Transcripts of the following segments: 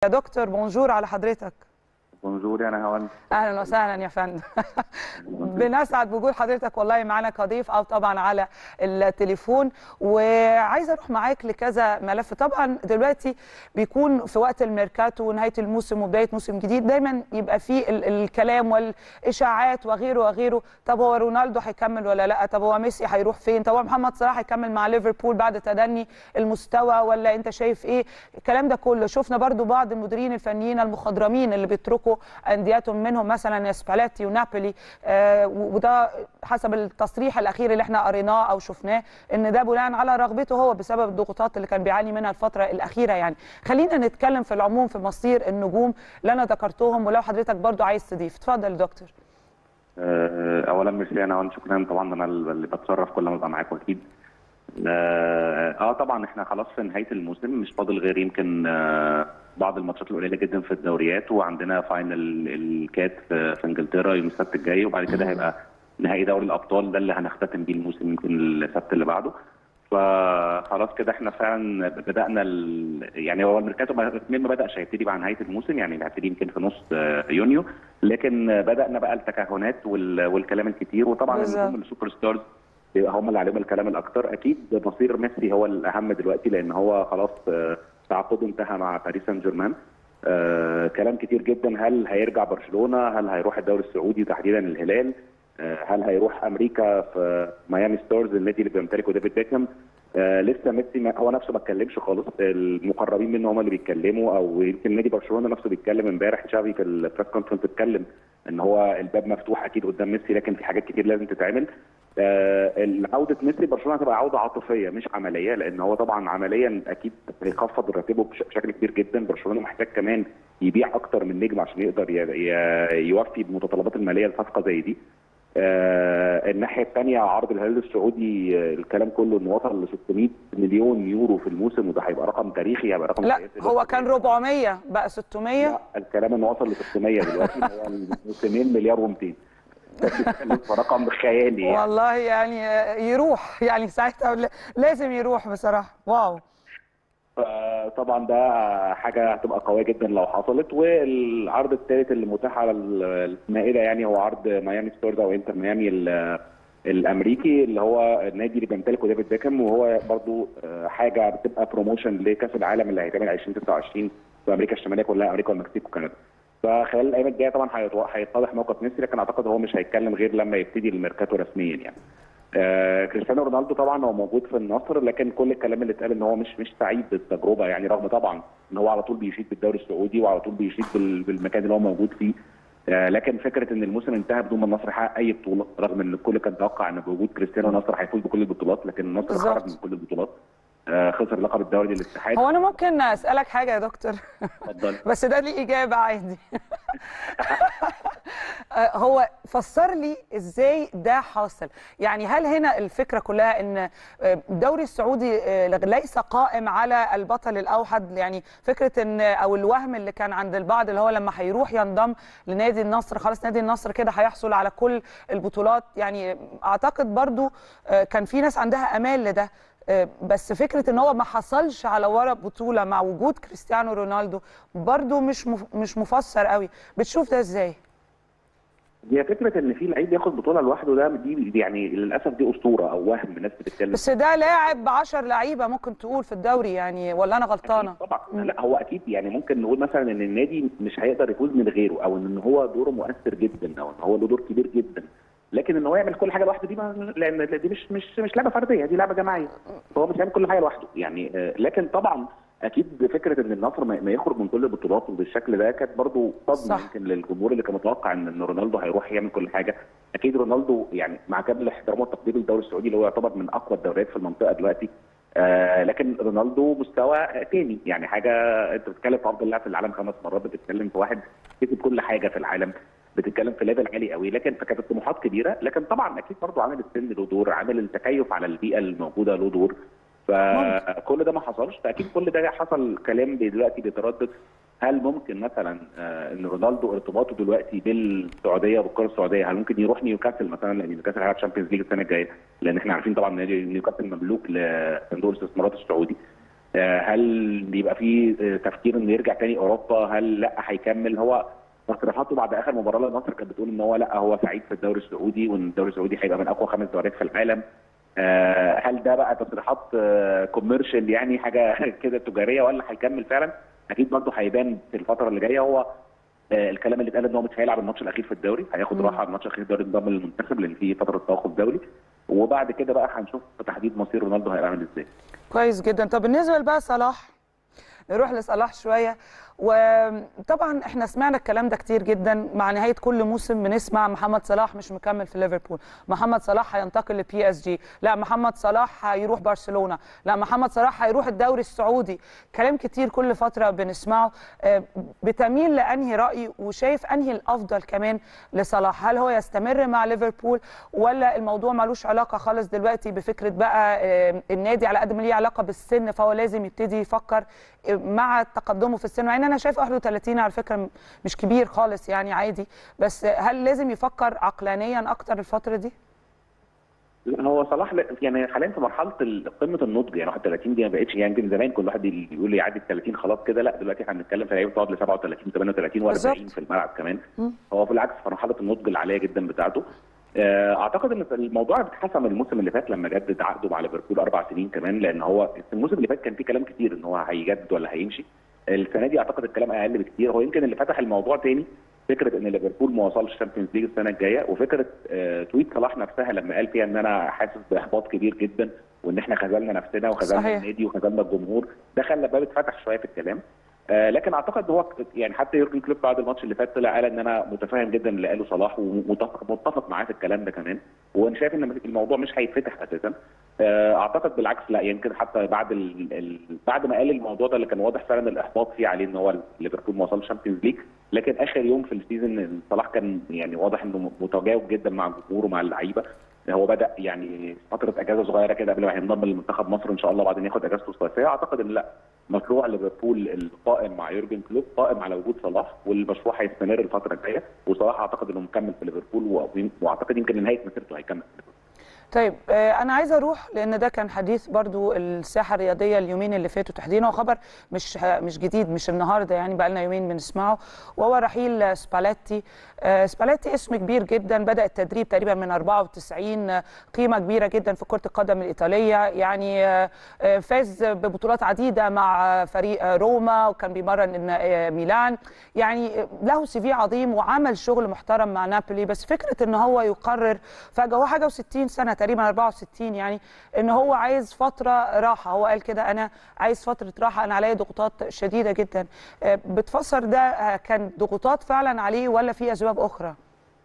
يا دكتور بونجور على حضرتك بونجور يا نهاوند اهلا وسهلا يا فندم بنسعد بوجود حضرتك والله معانا كضيف او طبعا على التليفون وعايزه اروح معاك لكذا ملف طبعا دلوقتي بيكون في وقت الميركاتو ونهايه الموسم وبدايه موسم جديد دايما يبقى فيه ال الكلام والاشاعات وغيره وغيره طب هو رونالدو هيكمل ولا لا طب هو ميسي هيروح فين طب هو محمد صلاح هيكمل مع ليفربول بعد تدني المستوى ولا انت شايف ايه الكلام ده كله شفنا برضو بعض المديرين الفنيين المخضرمين اللي بيتركوا اندياتهم منهم مثلا سباليتي ونابولي آه وده حسب التصريح الاخير اللي احنا قريناه او شفناه ان ده بناء على رغبته هو بسبب الضغوطات اللي كان بيعاني منها الفتره الاخيره يعني خلينا نتكلم في العموم في مصير النجوم اللي انا ذكرتهم ولو حضرتك برضو عايز تضيف اتفضل يا دكتور اولا ميرسي انا شكرا طبعا انا اللي بتشرف كل ما ابقى معاكم اكيد اه طبعا احنا خلاص في نهايه الموسم مش فاضل غير يمكن آه بعض الماتشات القليله جدا في الدوريات وعندنا فاينل الكات في انجلترا يوم السبت الجاي وبعد كده هيبقى نهائي دوري الابطال ده اللي هنختتم بيه الموسم يمكن السبت اللي بعده فخلاص كده احنا فعلا بدانا ال... يعني هو الميركاتو رسميا ما بداش هيبتدي مع نهايه الموسم يعني هيبتدي يمكن في نص يونيو لكن بدانا بقى التكهنات وال... والكلام الكتير وطبعا النجوم السوبر ستارز هم اللي عليهم الكلام الاكتر اكيد مصير ميسي هو الاهم دلوقتي لان هو خلاص تعاقده انتهى مع باريس سان جيرمان آه كلام كتير جدا هل هيرجع برشلونه هل هيروح الدوري السعودي تحديدا الهلال آه هل هيروح امريكا في ميامي ستارز النادي اللي بيمتلكه ديفيد بيكهام آه لسه ميسي هو نفسه ما اتكلمش خالص المقربين منه هم اللي بيتكلموا او يمكن نادي برشلونه نفسه بيتكلم امبارح تشافي في البريس كونفرنس اتكلم ان هو الباب مفتوح اكيد قدام ميسي لكن في حاجات كتير لازم تتعمل آه عوده ميسي برشلونه هتبقى عوده عاطفيه مش عمليه لان هو طبعا عمليا اكيد هيخفض راتبه بشكل كبير جدا برشلونه محتاج كمان يبيع اكتر من نجم عشان يقدر يوفي بمتطلبات الماليه لصفقه زي دي آه الناحيه الثانيه عرض الهلال السعودي آه الكلام كله انه وصل ل 600 مليون يورو في الموسم وده هيبقى رقم تاريخي هيبقى رقم لا هو كان 400 بقى 600 لا الكلام انه وصل ل 600 دلوقتي هو الموسمين مليار و200 رقم خيالي يعني. والله يعني يروح يعني ساعتها لازم يروح بصراحه واو طبعا ده حاجه هتبقى قويه جدا لو حصلت والعرض الثالث اللي متاح على المائده يعني هو عرض ميامي ستورز او انتر ميامي الامريكي اللي هو النادي اللي بيمتلكه ديفيد بيكهام وهو برضو حاجه بتبقى بروموشن لكاس العالم اللي هيتعمل 2029 في امريكا الشماليه كلها امريكا والمكسيك وكندا فخلال الايام الجايه طبعا هيتضح موقف ميسي لكن اعتقد هو مش هيتكلم غير لما يبتدي الميركاتو رسميا يعني. آه كريستيانو رونالدو طبعا هو موجود في النصر لكن كل الكلام اللي اتقال ان هو مش مش سعيد بالتجربه يعني رغم طبعا ان هو على طول بيشيد بالدوري السعودي وعلى طول بيشيد بالمكان اللي هو موجود فيه آه لكن فكره ان الموسم انتهى بدون ما النصر يحقق اي بطوله رغم ان الكل كان توقع ان بوجود كريستيانو النصر هيفوز بكل البطولات لكن النصر خرج من كل البطولات آه خسر لقب الدوري للاتحاد هو انا ممكن اسالك حاجه يا دكتور اتفضل بس ده ليه اجابه عادي هو فسر لي ازاي ده حاصل يعني هل هنا الفكره كلها ان الدوري السعودي ليس قائم على البطل الاوحد يعني فكره ان او الوهم اللي كان عند البعض اللي هو لما هيروح ينضم لنادي النصر خلاص نادي النصر كده هيحصل على كل البطولات يعني اعتقد برضو كان في ناس عندها امال لده بس فكره ان هو ما حصلش على ورق بطوله مع وجود كريستيانو رونالدو برضو مش مش مفسر قوي بتشوف ده ازاي هي فكره ان في لعيب ياخد بطوله لوحده ده دي يعني للاسف دي اسطوره او وهم الناس بتتكلم بس ده لاعب ب 10 لعيبه ممكن تقول في الدوري يعني ولا انا غلطانه؟ طبعا لا هو اكيد يعني ممكن نقول مثلا ان النادي مش هيقدر يفوز من غيره او ان هو دوره مؤثر جدا او ان هو له دور كبير جدا لكن ان هو يعمل كل حاجه لوحده دي ما لان دي مش مش مش لعبه فرديه دي لعبه جماعيه فهو مش هيعمل كل حاجه لوحده يعني لكن طبعا اكيد فكره ان النصر ما يخرج من كل البطولات بالشكل ده كانت برضه صدمه يمكن للجمهور اللي كان متوقع ان رونالدو هيروح يعمل كل حاجه اكيد رونالدو يعني مع كامل احترامه والتقدير للدوري السعودي اللي هو يعتبر من اقوى الدوريات في المنطقه دلوقتي آه لكن رونالدو مستوى تاني يعني حاجه انت بتتكلم في افضل لاعب في العالم خمس مرات بتتكلم في واحد كسب كل حاجه في العالم بتتكلم في ليفل عالي قوي لكن فكانت الطموحات كبيره لكن طبعا اكيد برضه عامل السن له دور عامل التكيف على البيئه الموجوده له دور فكل ده ما حصلش فاكيد كل ده حصل كلام دلوقتي بيتردد هل ممكن مثلا ان رونالدو ارتباطه دلوقتي بالسعوديه والكره السعوديه هل ممكن يروح نيوكاسل مثلا لان نيوكاسل هيلعب تشامبيونز ليج السنه الجايه لان احنا عارفين طبعا نادي نيوكاسل مملوك لصندوق الاستثمارات السعودي آه، هل بيبقى في آه، تفكير انه يرجع تاني اوروبا هل لا هيكمل هو تصريحاته بعد اخر مباراه لمصر كانت بتقول ان هو لا هو سعيد في الدوري السعودي وان الدوري السعودي هيبقى من اقوى خمس دوريات في العالم آه، هل ده بقى تصريحات كوميرشال يعني حاجه كده تجاريه ولا هيكمل فعلا اكيد برضه هيبان في الفتره اللي جايه هو آه، الكلام اللي اتقال ان هو مش هيلعب الماتش الاخير في الدوري هياخد مم. راحه على الماتش الاخير في الدوري انضم للمنتخب لان في فتره توقف دولي وبعد كده بقى هنشوف تحديد مصير رونالدو هيبقى عامل ازاي كويس جدا طب بالنسبه بقى صلاح نروح لصلاح شويه وطبعا احنا سمعنا الكلام ده كتير جدا مع نهايه كل موسم بنسمع محمد صلاح مش مكمل في ليفربول محمد صلاح هينتقل لبي اس جي لا محمد صلاح هيروح برشلونه لا محمد صلاح هيروح الدوري السعودي كلام كتير كل فتره بنسمعه آه، بتميل لانهي راي وشايف انهي الافضل كمان لصلاح هل هو يستمر مع ليفربول ولا الموضوع ملوش علاقه خالص دلوقتي بفكره بقى آه، النادي على قد ما ليه علاقه بالسن فهو لازم يبتدي يفكر آه، مع تقدمه في السن مع ان انا شايف 31 على فكره م- مش كبير خالص يعني عادي بس هل لازم يفكر عقلانيا اكتر الفتره دي؟ لا هو صلاح لا- يعني حاليا في مرحله ال- قمه النضج يعني 31 دي ما بقتش يعني من زمان كل واحد يقول لي يعدي ال 30 خلاص كده لا دلوقتي احنا بنتكلم في لعيبه تقعد ل 37 38 و40 بالظبط. في الملعب كمان مم. هو في العكس في مرحله النضج العاليه جدا بتاعته آه، اعتقد ان الموضوع اتحسم الموسم اللي فات لما جدد عقده مع ليفربول اربع سنين كمان لان هو الموسم اللي فات كان فيه كلام كتير ان هو هيجدد ولا هيمشي السنه دي اعتقد الكلام اقل بكتير هو يمكن اللي فتح الموضوع تاني فكره ان ليفربول ما وصلش الشامبيونز ليج السنه الجايه وفكره آه، تويت صلاح نفسها لما قال فيها ان انا حاسس باحباط كبير جدا وان احنا خذلنا نفسنا وخذلنا صحيح. النادي وخذلنا الجمهور ده خلى الباب اتفتح شويه في الكلام آه، لكن اعتقد هو يعني حتى يورجن كلوب بعد الماتش اللي فات طلع قال ان انا متفاهم جدا اللي قاله صلاح ومتفق متفق معاه في الكلام ده كمان وانا شايف ان الموضوع مش هيتفتح اساسا آه، اعتقد بالعكس لا يمكن حتى بعد ال... ال... بعد ما قال الموضوع ده اللي كان واضح فعلا الاحباط فيه عليه ان هو ليفربول ما وصلش شامبيونز ليج لكن اخر يوم في السيزون صلاح كان يعني واضح انه متجاوب جدا مع الجمهور ومع اللعيبه هو بدا يعني فتره اجازه صغيره كده قبل ما ينضم لمنتخب مصر ان شاء الله وبعدين ياخد اجازته الصيفيه اعتقد ان لا مشروع ليفربول القائم مع يورجن كلوب قائم على وجود صلاح والمشروع هيستمر الفتره الجايه وصلاح اعتقد انه مكمل في ليفربول و- واعتقد يمكن لنهايه مسيرته هيكمل في ليفربول طيب آه، انا عايزه اروح لان ده كان حديث برضو الساحه الرياضيه اليومين اللي فاتوا تحديدا هو خبر مش ه- مش جديد مش النهارده يعني بقى لنا يومين بنسمعه وهو رحيل سباليتي آه، سباليتي اسم كبير جدا بدا التدريب تقريبا من 94 آه، قيمه كبيره جدا في كره القدم الايطاليه يعني آه، آه، فاز ببطولات عديده مع آه، فريق آه، روما وكان بيمرن آه، ميلان يعني آه، له سي في عظيم وعمل شغل محترم مع نابولي بس فكره ان هو يقرر فجاه هو حاجه و60 سنه تقريبا 64 يعني ان هو عايز فتره راحه هو قال كده انا عايز فتره راحه انا عليا ضغوطات شديده جدا آه، بتفسر ده آه، كان ضغوطات فعلا عليه ولا في اسباب اخرى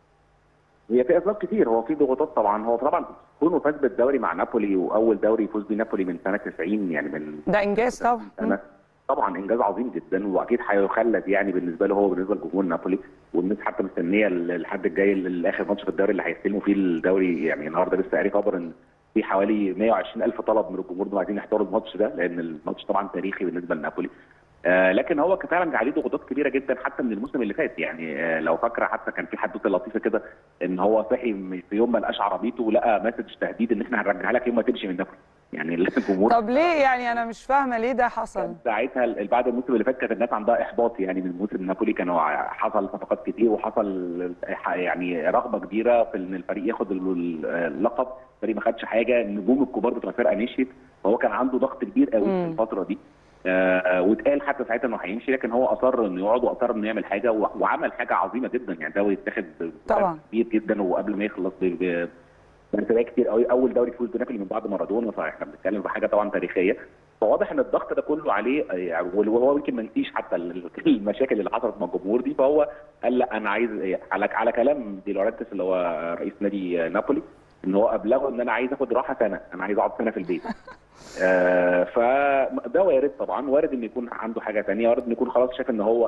هي في اسباب كتير هو في ضغوطات طبعا هو طبعا كونه فاز بالدوري مع نابولي واول دوري يفوز بيه نابولي من سنه 90 يعني من ده انجاز طبعا مم. سنه طبعا انجاز عظيم جدا واكيد هيخلد يعني بالنسبه له هو بالنسبه لجمهور نابولي والناس حتى مستنيه الحد الجاي لاخر ماتش في الدوري اللي هيستلموا فيه الدوري يعني النهارده لسه قاري خبر ان في حوالي 120 الف طلب من الجمهور انهم عايزين يحضروا الماتش ده لان الماتش طبعا تاريخي بالنسبه لنابولي آه لكن هو كان فعلا عليه ضغوطات كبيره جدا حتى من الموسم اللي فات يعني آه لو فاكره حتى كان في حدوته لطيفه كده ان هو صحي في يوم ما لقاش عربيته ولقى مسج تهديد ان احنا هنرجعها لك يوم ما تمشي من نابولي يعني الجمهور طب ليه يعني انا مش فاهمه ليه ده حصل كان ساعتها ال- بعد الموسم اللي فات كانت الناس عندها احباط يعني من موسم نابولي كانوا ع- حصل صفقات كتير وحصل ح- يعني رغبه كبيره في ان الفريق ياخد ال- ال- اللقب الفريق ما خدش حاجه النجوم الكبار بتوع الفرقه مشيت فهو كان عنده ضغط كبير قوي مم. في الفتره دي آه واتقال حتى ساعتها انه هيمشي لكن هو اصر انه يقعد واصر انه يعمل حاجه و- وعمل حاجه عظيمه جدا يعني دوري اتاخد طبعا. كبير جدا وقبل ما يخلص ب- ب- مرتبات كتير قوي اول دوري فوز بنابولي من بعد مارادونا فاحنا بنتكلم في حاجه طبعا تاريخيه فواضح ان الضغط ده كله عليه يعني وهو يمكن ما نسيش حتى ال- المشاكل اللي حصلت مع الجمهور دي فهو قال لا انا عايز على على كلام دي لورنتس اللي هو رئيس نادي نابولي ان هو ابلغه ان انا عايز اخد راحه سنه انا عايز اقعد سنه في البيت آه فده وارد طبعا وارد ان يكون عنده حاجه ثانيه وارد ان يكون خلاص شاف ان هو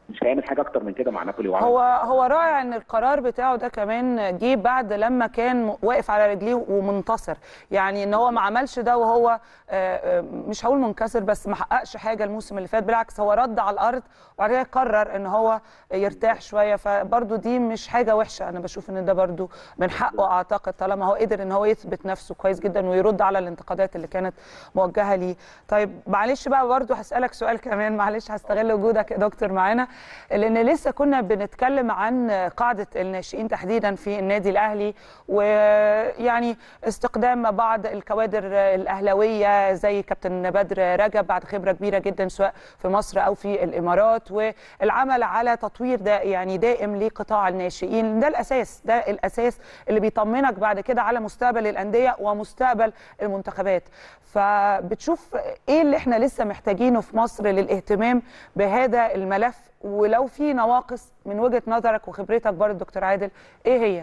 مش هيعمل حاجه اكتر من كده مع نابولي وعمل هو هو رائع ان القرار بتاعه ده كمان جه بعد لما كان واقف على رجليه ومنتصر يعني ان هو ما عملش ده وهو آه، آه، مش هقول منكسر بس ما حققش حاجه الموسم اللي فات بالعكس هو رد على الارض وبعد كده قرر ان هو يرتاح شويه فبرضه دي مش حاجه وحشه انا بشوف ان ده برضه من حقه اعتقد طالما هو قدر ان هو يثبت نفسه كويس جدا ويرد على الانتقادات اللي كانت موجهه ليه طيب معلش بقى برضه هسالك سؤال كمان معلش هستغل وجودك يا دكتور معانا لان لسه كنا بنتكلم عن قاعده الناشئين تحديدا في النادي الاهلي ويعني استقدام بعض الكوادر الاهلاويه زي كابتن بدر رجب بعد خبره كبيره جدا سواء في مصر او في الامارات والعمل على تطوير ده يعني دائم لقطاع الناشئين ده الاساس ده الاساس اللي بيطمنك بعد كده على مستقبل الانديه ومستقبل المنتخبات فبتشوف ايه اللي احنا لسه محتاجينه في مصر للاهتمام بهذا الملف ولو في نواقص من وجهه نظرك وخبرتك برضه دكتور عادل ايه هي؟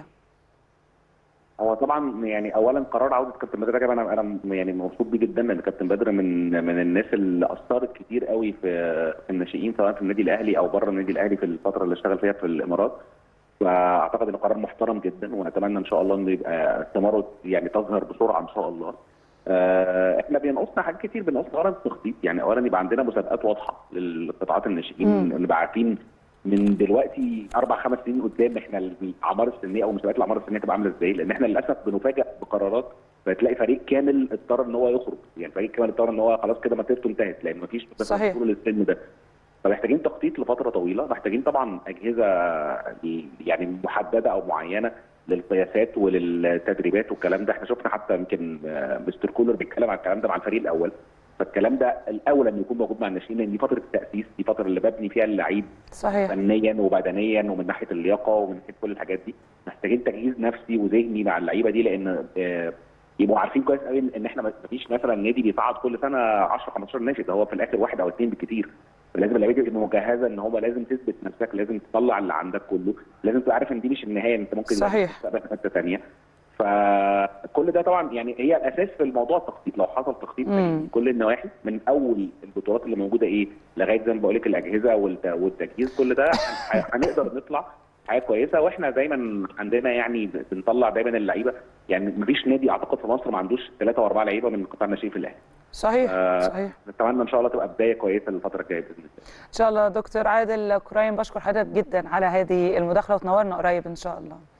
هو طبعا يعني اولا قرار عوده كابتن بدر رجب انا انا يعني مبسوط بيه جدا لان كابتن بدر من من الناس اللي اثرت كتير قوي في في الناشئين سواء في النادي الاهلي او بره النادي الاهلي في الفتره اللي اشتغل فيها في الامارات فاعتقد انه قرار محترم جدا ونتمنى ان شاء الله انه يبقى ثماره يعني تظهر بسرعه ان شاء الله. آه، احنا بينقصنا حاجات كتير بينقصنا اولا التخطيط يعني اولا يبقى عندنا مسابقات واضحه للقطاعات الناشئين مم. نبقى عارفين من دلوقتي اربع خمس سنين قدام احنا الاعمار السنيه او مسابقات الاعمار السنيه تبقى عامله ازاي لان احنا للاسف بنفاجئ بقرارات فتلاقي فريق كامل اضطر ان هو يخرج يعني فريق كامل اضطر ان هو خلاص كده مسيرته انتهت لان مفيش صحيح. طول السن ده فمحتاجين تخطيط لفتره طويله محتاجين طبعا اجهزه يعني محدده او معينه للقياسات وللتدريبات والكلام ده احنا شفنا حتى يمكن آه، مستر كولر بيتكلم على الكلام ده مع الفريق الاول فالكلام ده الاول ان يكون موجود مع الناشئين لان دي فتره التاسيس دي فتره اللي ببني فيها اللعيب صحيح فنيا وبدنيا ومن ناحيه اللياقه ومن ناحيه كل الحاجات دي محتاجين تجهيز نفسي وذهني مع اللعيبه دي لان آه، يبقوا عارفين كويس قوي ان احنا ما فيش مثلا نادي بيصعد كل سنه 10 15 ناشئ ده هو في الاخر واحد او اثنين بالكثير فلازم اللعيبه دي تبقى مجهزه ان هو لازم تثبت نفسك لازم تطلع اللي عندك كله لازم تبقى عارف ان دي مش النهايه انت ممكن صحيح. تستقبل في حته ثانيه فكل ده طبعا يعني هي الاساس في الموضوع التخطيط لو حصل تخطيط مم. من كل النواحي من اول البطولات اللي موجوده ايه لغايه زي ما بقول لك الاجهزه والت- والتجهيز كل ده هن- هنقدر نطلع حاجه كويسه واحنا دايما عندنا يعني بنطلع دايما اللعيبه يعني مفيش نادي اعتقد في مصر ما عندوش ثلاثه واربعه لعيبه من قطاع الناشئين في الاهلي صحيح آه، صحيح نتمنى ان شاء الله تبقى بدايه كويسه للفتره الجايه باذن الله ان شاء الله دكتور عادل كرايم بشكر حضرتك جدا على هذه المداخله وتنورنا قريب ان شاء الله